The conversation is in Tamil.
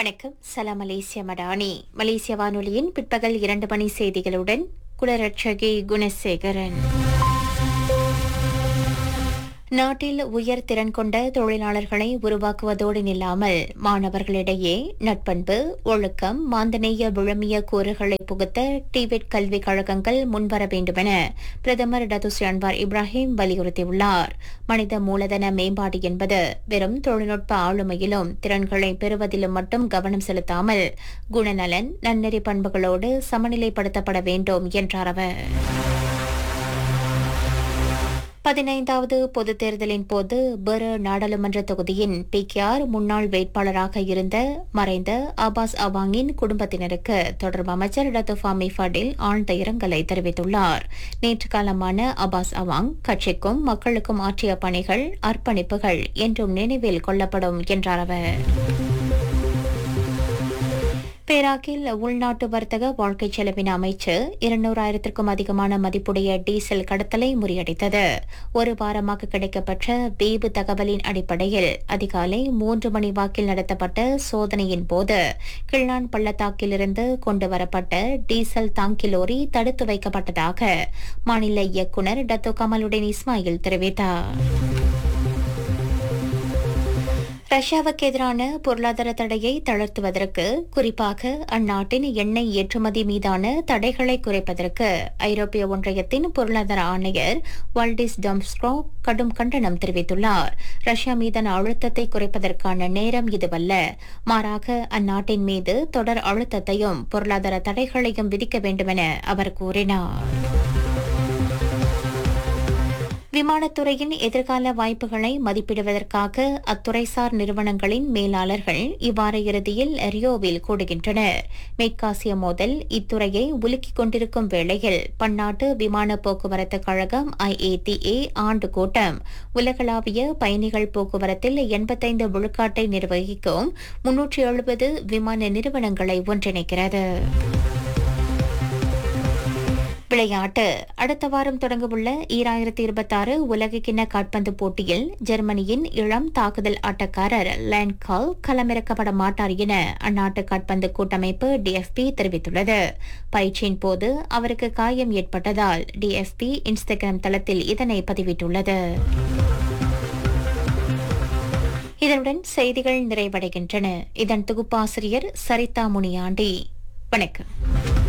வணக்கம் சலாம் மலேசிய மடானி மலேசிய வானொலியின் பிற்பகல் இரண்டு மணி செய்திகளுடன் குலரட்சகி குணசேகரன் நாட்டில் உயர் திறன் கொண்ட தொழிலாளர்களை உருவாக்குவதோடு நில்லாமல் மாணவர்களிடையே நட்பண்பு ஒழுக்கம் மாந்தநேய விழுமிய கூறுகளை புகுத்த டிபெட் கல்விக் கழகங்கள் முன்வர வேண்டுமென பிரதமர் டத்துஸ்ரீ அன்வார் இப்ராஹிம் வலியுறுத்தியுள்ளார் மனித மூலதன மேம்பாடு என்பது வெறும் தொழில்நுட்ப ஆளுமையிலும் திறன்களை பெறுவதிலும் மட்டும் கவனம் செலுத்தாமல் குணநலன் நன்னெறி பண்புகளோடு சமநிலைப்படுத்தப்பட வேண்டும் என்றார் அவர் பதினைந்தாவது பொதுத் தேர்தலின் போது பெரு நாடாளுமன்ற தொகுதியின் பிகேஆர் முன்னாள் வேட்பாளராக இருந்த மறைந்த அபாஸ் அவாங்கின் குடும்பத்தினருக்கு தொடர்பு அமைச்சர் டத்துஃபாமி ஃபடில் ஆழ்ந்த இரங்கலை தெரிவித்துள்ளார் நேற்று காலமான அபாஸ் அவாங் கட்சிக்கும் மக்களுக்கும் ஆற்றிய பணிகள் அர்ப்பணிப்புகள் என்றும் நினைவில் கொள்ளப்படும் என்றார் அவர் பேராக்கில் உள்நாட்டு வர்த்தக வாழ்க்கை செலவின அமைச்சு இருநூறாயிரத்திற்கும் அதிகமான மதிப்புடைய டீசல் கடத்தலை முறியடித்தது ஒரு வாரமாக கிடைக்கப்பெற்ற தீபு தகவலின் அடிப்படையில் அதிகாலை மூன்று மணி வாக்கில் நடத்தப்பட்ட சோதனையின் போது கிள்ளான் பள்ளத்தாக்கிலிருந்து கொண்டுவரப்பட்ட டீசல் தாங்கி லோரி தடுத்து வைக்கப்பட்டதாக மாநில இயக்குநர் டத்தோ கமலுடன் இஸ்மாயில் தெரிவித்தார் ரஷ்யாவுக்கு எதிரான பொருளாதார தடையை தளர்த்துவதற்கு குறிப்பாக அந்நாட்டின் எண்ணெய் ஏற்றுமதி மீதான தடைகளை குறைப்பதற்கு ஐரோப்பிய ஒன்றியத்தின் பொருளாதார ஆணையர் வால்டிஸ் டம்ஸ்க்ரோ கடும் கண்டனம் தெரிவித்துள்ளார் ரஷ்யா மீதான அழுத்தத்தை குறைப்பதற்கான நேரம் இதுவல்ல மாறாக அந்நாட்டின் மீது தொடர் அழுத்தத்தையும் பொருளாதார தடைகளையும் விதிக்க வேண்டுமென அவர் கூறினார் விமானத்துறையின் எதிர்கால வாய்ப்புகளை மதிப்பிடுவதற்காக அத்துறைசார் நிறுவனங்களின் மேலாளர்கள் இவ்வார இறுதியில் ரியோவில் கூடுகின்றனர் மேற்காசிய மோதல் இத்துறையை உலுக்கிக் கொண்டிருக்கும் வேளையில் பன்னாட்டு விமான போக்குவரத்து கழகம் ஐஏடிஏ ஆண்டு கூட்டம் உலகளாவிய பயணிகள் போக்குவரத்தில் எண்பத்தைந்து விழுக்காட்டை நிர்வகிக்கும் முன்னூற்றி எழுபது விமான நிறுவனங்களை ஒன்றிணைக்கிறது விளையாட்டு அடுத்த வாரம் தொடங்கவுள்ள ஈராயிரத்தி இருபத்தாறு உலகக்கிண்ண காட்பந்து போட்டியில் ஜெர்மனியின் இளம் தாக்குதல் ஆட்டக்காரர் லேன்கால் களமிறக்கப்பட மாட்டார் என அந்நாட்டு காட்பந்து கூட்டமைப்பு டிஎஃப்பி தெரிவித்துள்ளது பயிற்சியின் போது அவருக்கு காயம் ஏற்பட்டதால் டிஎஃப்பி இன்ஸ்டாகிராம் தளத்தில் இதனை பதிவிட்டுள்ளது இதனுடன் செய்திகள் நிறைவடைகின்றன இதன் தொகுப்பாசிரியர் சரிதா முனியாண்டி வணக்கம்